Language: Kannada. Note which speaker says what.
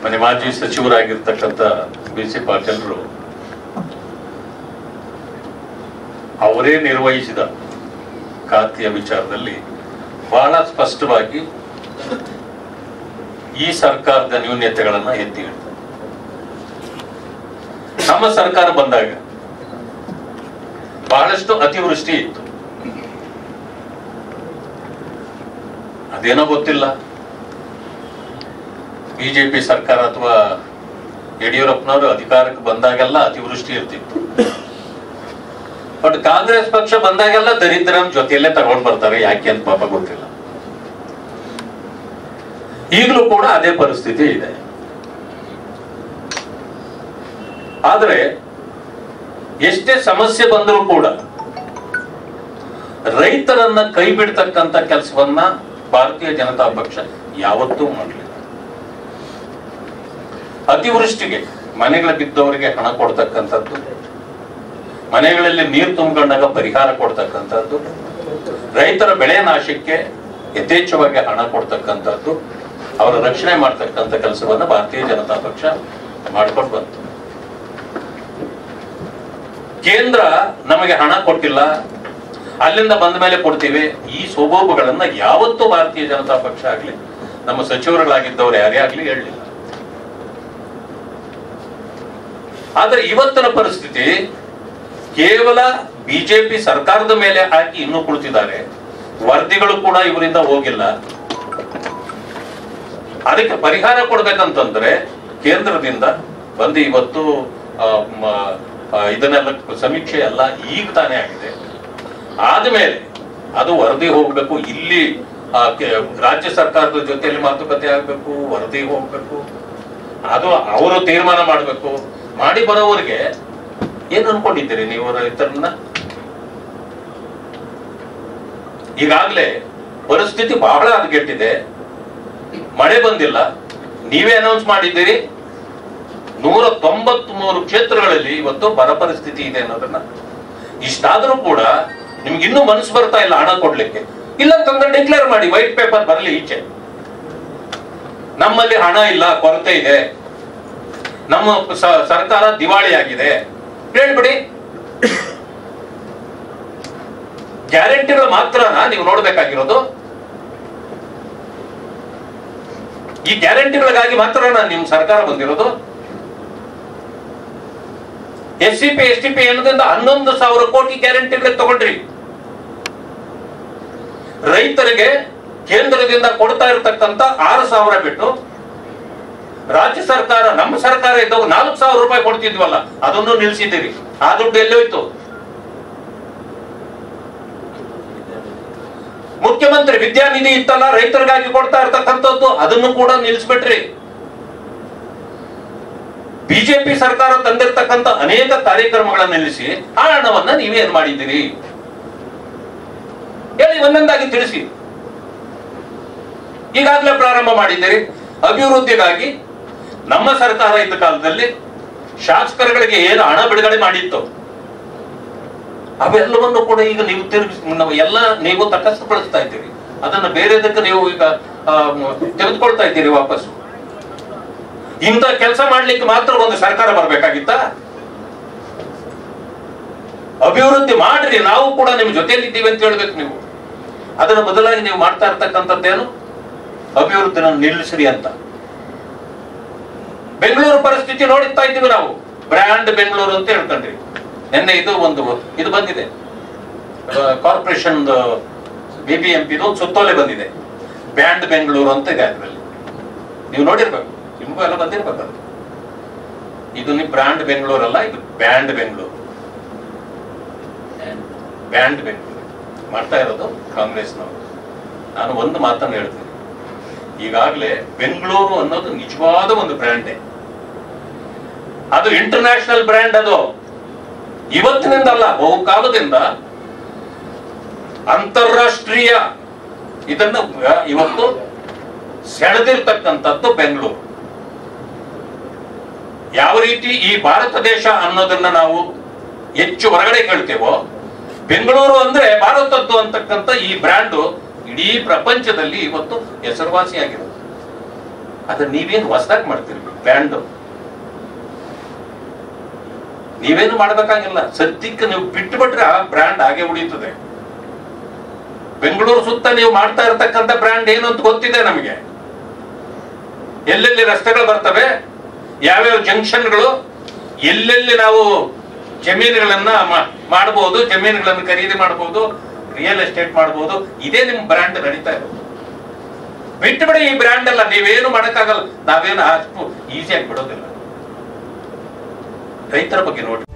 Speaker 1: ಮನೆ ಮಾಜಿ ಸಚಿವರಾಗಿರ್ತಕ್ಕಂಥ ಬಿ ಸಿ ಪಾಟೀಲ್ರು ಅವರೇ ನಿರ್ವಹಿಸಿದ ಖಾತೆಯ ವಿಚಾರದಲ್ಲಿ ಬಹಳ ಸ್ಪಷ್ಟವಾಗಿ ಈ ಸರ್ಕಾರದ ನ್ಯೂನ್ಯತೆಗಳನ್ನ ಎತ್ತಿ ಹಿಡಿದ್ರು. ನಮ್ಮ ಸರ್ಕಾರ ಬಂದಾಗ ಬಹಳಷ್ಟು ಅತಿವೃಷ್ಟಿ ಇತ್ತು ಅದೇನೋ ಗೊತ್ತಿಲ್ಲ ಬಿಜೆಪಿ ಸರ್ಕಾರ ಅಥವಾ ಯಡಿಯೂರಪ್ಪನವರು ಅಧಿಕಾರಕ್ಕೆ ಬಂದಾಗೆಲ್ಲ ಅತಿವೃಷ್ಟಿ ಇರ್ತಿತ್ತು ಬಟ್ ಕಾಂಗ್ರೆಸ್ ಪಕ್ಷ ಬಂದಾಗೆಲ್ಲ ದರಿದ್ರನ್ ಜೊತೆಯಲ್ಲೇ ತಗೊಂಡ್ ಬರ್ತಾರೆ ಯಾಕೆ ಅಂತ ಪಾಪ ಗೊತ್ತಿಲ್ಲ ಈಗಲೂ ಕೂಡ ಅದೇ ಪರಿಸ್ಥಿತಿ ಇದೆ ಆದ್ರೆ ಎಷ್ಟೇ ಸಮಸ್ಯೆ ಬಂದರೂ ಕೂಡ ರೈತರನ್ನ ಕೈ ಬಿಡ್ತಕ್ಕಂತ ಕೆಲಸವನ್ನ ಭಾರತೀಯ ಜನತಾ ಪಕ್ಷ ಯಾವತ್ತೂ ಮಾಡಲಿಲ್ಲ ಅತಿವೃಷ್ಟಿಗೆ ಮನೆಗಳ ಬಿದ್ದವರಿಗೆ ಹಣ ಕೊಡ್ತಕ್ಕಂಥದ್ದು ಮನೆಗಳಲ್ಲಿ ನೀರು ತುಂಬಿಕೊಂಡಾಗ ಪರಿಹಾರ ಕೊಡ್ತಕ್ಕಂಥದ್ದು ರೈತರ ಬೆಳೆ ನಾಶಕ್ಕೆ ಯಥೇಚ್ಛವಾಗಿ ಹಣ ಕೊಡ್ತಕ್ಕಂಥದ್ದು ಅವರ ರಕ್ಷಣೆ ಮಾಡ್ತಕ್ಕಂಥ ಕೆಲಸವನ್ನ ಭಾರತೀಯ ಜನತಾ ಪಕ್ಷ ಮಾಡ್ಕೊಂಡು ಬಂತು ಕೇಂದ್ರ ನಮಗೆ ಹಣ ಕೊಟ್ಟಿಲ್ಲ ಅಲ್ಲಿಂದ ಬಂದ ಮೇಲೆ ಕೊಡ್ತೀವಿ ಈ ಸ್ವಭಾವಗಳನ್ನ ಯಾವತ್ತೂ ಭಾರತೀಯ ಜನತಾ ಪಕ್ಷ ಆಗ್ಲಿ ನಮ್ಮ ಸಚಿವರುಗಳಾಗಿದ್ದವರು ಯಾರೇ ಆಗ್ಲಿ ಹೇಳಲಿಲ್ಲ ಆದ್ರೆ ಇವತ್ತಿನ ಪರಿಸ್ಥಿತಿ ಕೇವಲ ಬಿಜೆಪಿ ಸರ್ಕಾರದ ಮೇಲೆ ಹಾಕಿ ಇನ್ನೂ ಕುಳಿತಿದ್ದಾರೆ ವರದಿಗಳು ಕೂಡ ಇವರಿಂದ ಹೋಗಿಲ್ಲ ಅದಕ್ಕೆ ಪರಿಹಾರ ಕೊಡ್ಬೇಕಂತಂದ್ರೆ ಕೇಂದ್ರದಿಂದ ಬಂದು ಇವತ್ತು ಆ, ಮ- ಆ, ಇದನ್ನೆಲ್ಲ ಸಮೀಕ್ಷೆ ಎಲ್ಲ ಈಗ ತಾನೇ ಆಗಿದೆ ಆದ್ಮೇಲೆ ಅದು ವರದಿ ಹೋಗ್ಬೇಕು ಇಲ್ಲಿ ಆ, ಕೆ- ರಾಜ್ಯ ಸರ್ಕಾರದ ಜೊತೆಯಲ್ಲಿ ಮಾತುಕತೆ ಆಗ್ಬೇಕು ವರದಿ ಹೋಗ್ಬೇಕು ಅದು ಅವರು ತೀರ್ಮಾನ ಮಾಡ್ಬೇಕು ಮಾಡಿ ಬರೋವರಿಗೆ ಏನ್ ಅನ್ಕೊಂಡಿದ್ದೀರಿ ನೀವು ರೈತರನ್ನ ಈಗಾಗ್ಲೇ ಪರಿಸ್ಥಿತಿ ಬಹಳ ಹದಗೆಟ್ಟಿದೆ ಮಳೆ ಬಂದಿಲ್ಲ ನೀವೇ ಅನೌನ್ಸ್ ಮಾಡಿದ್ದೀರಿ ನೂರ ತೊಂಬತ್ ಮೂರು ಕ್ಷೇತ್ರಗಳಲ್ಲಿ ಇವತ್ತು ಬರ ಪರಿಸ್ಥಿತಿ ಇದೆ ಅನ್ನೋದನ್ನ ಇಷ್ಟಾದ್ರೂ ಕೂಡ ನಿಮ್ಗೆ ಇನ್ನೂ ಮನಸ್ಸು ಬರ್ತಾ ಇಲ್ಲ ಹಣ ಕೊಡ್ಲಿಕ್ಕೆ ಇಲ್ಲ ಅಂತಂದ್ರೆ ಡಿಕ್ಲೇರ್ ಮಾಡಿ ವೈಟ್ ಪೇಪರ್ ಬರಲಿ ಈಚೆ ನಮ್ಮಲ್ಲಿ ಹಣ ಇಲ್ಲ ಕೊರತೆ ಇದೆ ನಮ್ಮ ಸ- ಸರ್ಕಾರ ದಿವಾಳಿ ಆಗಿದೆ ಹೇಳ್ಬಿಡಿ ಗ್ಯಾರಂಟಿಗಳು ಮಾತ್ರನಾ ನೀವು ನೋಡ್ಬೇಕಾಗಿರೋದು ಈ ಗ್ಯಾರಂಟಿಗಳಿಗಾಗಿ ಮಾತ್ರನಾ ನಿಮ್ ಸರ್ಕಾರ ಬಂದಿರೋದು S C P S T P ಅನ್ನೋದ್ರಿಂದ ಹನ್ನೊಂದು ಸಾವಿರ ಕೋಟಿ ಗ್ಯಾರಂಟಿಗಳಿಗೆ ತಗೊಂಡ್ರಿ ರೈತರಿಗೆ ಕೇಂದ್ರದಿಂದ ಕೊಡ್ತಾ ಇರತಕ್ಕಂತ ಆರು ಸಾವಿರ ಬಿಟ್ಟು ರಾಜ್ಯ ಸರ್ಕಾರ ನಮ್ಮ ಸರ್ಕಾರ ಇದ್ದಾಗ ನಾಲ್ಕು ಸಾವಿರ ರೂಪಾಯಿ ಕೊಡ್ತಿದ್ವಲ್ಲ ಅದನ್ನು ನಿಲ್ಸಿದ್ದೀರಿ ಆ ದುಡ್ಡು ಎಲ್ಲಿ ಹೋಯ್ತು ಮುಖ್ಯಮಂತ್ರಿ ವಿದ್ಯಾನಿಧಿ ಇತ್ತಲ್ಲ ರೈತರಿಗಾಗಿ ಕೊಡ್ತಾ ಇರ್ತಕ್ಕಂಥದ್ದು ಅದನ್ನು ಕೂಡ ನಿಲ್ಲಿಸ್ಬಿಟ್ರಿ ಬಿಜೆಪಿ ಸರ್ಕಾರ ತಂದಿರತಕ್ಕಂತ ಅನೇಕ ಕಾರ್ಯಕ್ರಮಗಳನ್ನ ನಿಲ್ಲಿಸಿ ಆ ಹಣವನ್ನ ನೀವೇನ್ ಮಾಡಿದ್ದೀರಿ ಹೇಳಿ ಒಂದೊಂದಾಗಿ ತಿಳಿಸಿ ಈಗಾಗಲೇ ಪ್ರಾರಂಭ ಮಾಡಿದ್ದೀರಿ ಅಭಿವೃದ್ಧಿಗಾಗಿ ನಮ್ಮ ಸರ್ಕಾರ ಇದ್ದ ಕಾಲದಲ್ಲಿ ಶಾಸಕರುಗಳಿಗೆ ಏನು ಹಣ ಬಿಡುಗಡೆ ಮಾಡಿತ್ತು ಅವೆಲ್ಲವನ್ನು ಕೂಡ ಈಗ ನೀವು ತಿರುಗಿಸಿ ನಾವು ಎಲ್ಲ ನೀವು ತಟಸ್ಥಗೊಳಿಸ್ತಾ ಇದ್ದೀರಿ ಅದನ್ನ ಬೇರೆದಕ್ಕೆ ನೀವು ಈಗ ಆ, ಮ- ತೆಗೆದುಕೊಳ್ತಾ ಇದ್ದೀರಿ ವಾಪಸ್ ಇಂಥ ಕೆಲಸ ಮಾಡ್ಲಿಕ್ಕೆ ಮಾತ್ರ ಒಂದು ಸರ್ಕಾರ ಬರ್ಬೇಕಾಗಿತ್ತ ಅಭಿವೃದ್ಧಿ ಮಾಡ್ರಿ ನಾವು ಕೂಡ ನಿಮ್ ಜೊತೆಯಲ್ಲಿ ಇದ್ದೀವಿ ಅಂತ ಹೇಳ್ಬೇಕು ನೀವು ಅದರ ಬದಲಾಗಿ ನೀವು ಮಾಡ್ತಾ ಇರ್ತಕ್ಕಂಥದ್ದೇನು ಅಭಿವೃದ್ಧಿನ ನಿಲ್ಲಿಸ್ರಿ ಅಂತ ಬೆಂಗಳೂರು ಪರಿಸ್ಥಿತಿ ನೋಡುತ್ತಾ ಇದ್ದೀವಿ ನಾವು ಬ್ರ್ಯಾಂಡ್ ಬೆಂಗಳೂರು ಅಂತ ಹೇಳ್ಕೊಂಡ್ರಿ ನಿನ್ನೆ ಇದು ಒಂದು ಇದು ಬಂದಿದೆ corporation B B M P ಒಂದು ಸುತ್ತೋಲೆ ಬಂದಿದೆ ಬ್ಯಾಂಡ್ ಬೆಂಗಳೂರು ಅಂತ ಇದೆ ಅದರಲ್ಲಿ ನೀವು ನೋಡಿರ್ಬೇಕು ನಿಮಗೂ ಎಲ್ಲ ಬಂದಿರ್ಬೇಕು ಅದು ಇದು ನೀವು ಬ್ರ್ಯಾಂಡ್ ಬೆಂಗಳೂರು ಅಲ್ಲ ಇದು ಬ್ಯಾಂಡ್ ಬೆಂಗಳೂರು ಬ್ಯಾಂಡ್ ಬೆಂಗಳೂರು ಮಾಡ್ತಾ ಇರೋದು ಕಾಂಗ್ರೆಸ್ನವರು ನಾನು ಒಂದು ಮಾತನ್ನು ಹೇಳ್ತೀನಿ ಈಗಾಗಲೇ ಬೆಂಗಳೂರು ಅನ್ನೋದು ನಿಜವಾದ ಒಂದು ಬ್ರ್ಯಾಂಡೇ ಅದು ಇಂಟರ್ನ್ಯಾಷನಲ್ ಬ್ರ್ಯಾಂಡ್ ಅದು ಇವತ್ತಿನಿಂದಲ್ಲ ಬಹುಕಾಲದಿಂದ ಅಂತಾರಾಷ್ಟ್ರೀಯ ಇದನ್ನು ಆ, ಇವತ್ತು ಸೆಳೆದಿರ್ತಕ್ಕಂಥದ್ದು ಬೆಂಗಳೂರು ಯಾವ ರೀತಿ ಈ ಭಾರತ ದೇಶ ಅನ್ನೋದನ್ನ ನಾವು ಹೆಚ್ಚು ಹೊರಗಡೆ ಕೇಳ್ತೇವೋ ಬೆಂಗಳೂರು ಅಂದ್ರೆ ಭಾರತದ್ದು ಅಂತಕ್ಕಂಥ ಈ ಬ್ರ್ಯಾಂಡು ಇಡೀ ಪ್ರಪಂಚದಲ್ಲಿ ಇವತ್ತು ಹೆಸರುವಾಸಿಯಾಗಿರೋದು ಅದ್ರ ನೀವೇನು ಹೊಸದಾಗಿ ಮಾಡ್ತೀರಿ ಬ್ರ್ಯಾಂಡ್ ನೀವೇನು ಮಾಡ್ಬೇಕಾಗಿಲ್ಲ ಸದ್ಯಕ್ಕೆ ನೀವು ಬಿಟ್ಟು ಬಿಟ್ರೆ ಆ ಬ್ರ್ಯಾಂಡ್ ಹಾಗೆ ಉಳಿಯುತ್ತದೆ ಬೆಂಗಳೂರು ಸುತ್ತ ನೀವು ಮಾಡ್ತಾ ಇರತಕ್ಕಂತ ಬ್ರ್ಯಾಂಡ್ ಏನು ಅಂತ ಗೊತ್ತಿದೆ ನಮಗೆ ಎಲ್ಲೆಲ್ಲಿ ರಸ್ತೆಗಳು ಬರ್ತವೆ ಯಾವ್ಯಾವ ಜಂಕ್ಷನ್ಗಳು ಎಲ್ಲೆಲ್ಲಿ ನಾವು ಜಮೀನುಗಳನ್ನ ಮಾ- ಮಾಡಬಹುದು ಜಮೀನುಗಳನ್ನು ಖರೀದಿ ಮಾಡಬಹುದು ರಿಯಲ್ ಎಸ್ಟೇಟ್ ಮಾಡಬಹುದು ಇದೇ ನಿಮ್ ಬ್ರ್ಯಾಂಡ್ ನಡೀತಾ ಇರೋದು ಬಿಟ್ಟು ಬಿಡಿ ಈ ಬ್ರ್ಯಾಂಡ್ ಅಲ್ಲ ನೀವೇನು ಮಾಡಕ್ಕಾಗಲ್ಲ ನಾವೇನು ಅಷ್ಟು ಈಸಿಯಾಗಿ ಬಿಡೋದಿಲ್ಲ ರೈತರ ಬಗ್ಗೆ ನೋಡಿ